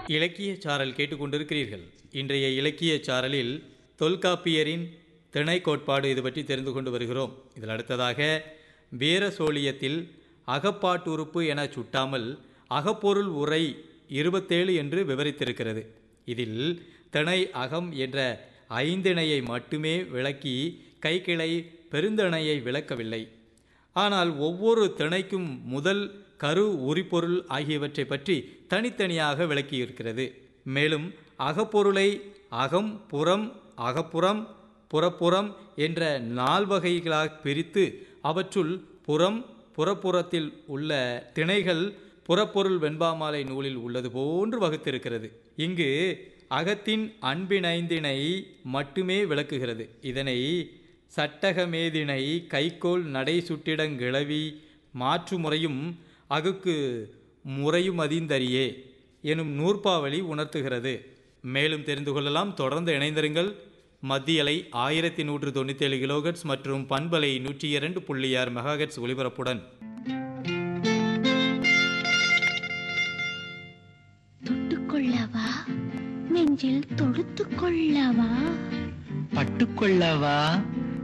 இலக்கிய சாரல் கேட்டுக்கொண்டிருக்கிறீர்கள் இன்றைய இலக்கிய சாரலில் தொல்காப்பியரின் திணை கோட்பாடு இது பற்றி தெரிந்து கொண்டு வருகிறோம் இதில் அடுத்ததாக வீர சோழியத்தில் அகப்பாட்டுறுப்பு என சுட்டாமல் அகப்பொருள் உரை இருபத்தேழு என்று விவரித்திருக்கிறது இதில் திணை அகம் என்ற ஐந்திணையை மட்டுமே விளக்கி கைக்கிளை பெருந்திணையை விளக்கவில்லை ஆனால் ஒவ்வொரு திணைக்கும் முதல் கரு உரிபொருள் ஆகியவற்றை பற்றி தனித்தனியாக விளக்கியிருக்கிறது மேலும் அகப்பொருளை அகம் புறம் அகப்புறம் புறப்புறம் என்ற நால்வகைகளாக பிரித்து அவற்றுள் புறம் புறப்புறத்தில் உள்ள திணைகள் புறப்பொருள் வெண்பாமாலை நூலில் உள்ளது போன்று வகுத்திருக்கிறது இங்கு அகத்தின் அன்பினைந்தினை மட்டுமே விளக்குகிறது இதனை சட்டகமேதினை கைக்கோள் நடை சுட்டிடங்கிளவி மாற்று முறையும் அகுக்கு முறையும் அதிந்தரியே எனும் நூற்பாவளி உணர்த்துகிறது மேலும் தெரிந்து கொள்ளலாம் தொடர்ந்து இணைந்திருங்கள் மத்தியலை ஆயிரத்தி நூற்று தொண்ணூற்றி ஏழு கிலோகட்ஸ் மற்றும் பண்பலை நூற்றி இரண்டு புள்ளி ஆறு மெகாகட்ஸ் ஒலிபரப்புடன் தொட்டுக்கொள்ளவா நெஞ்சில் தொடுத்துக் கொள்ளவா பட்டுக்கொள்ளவா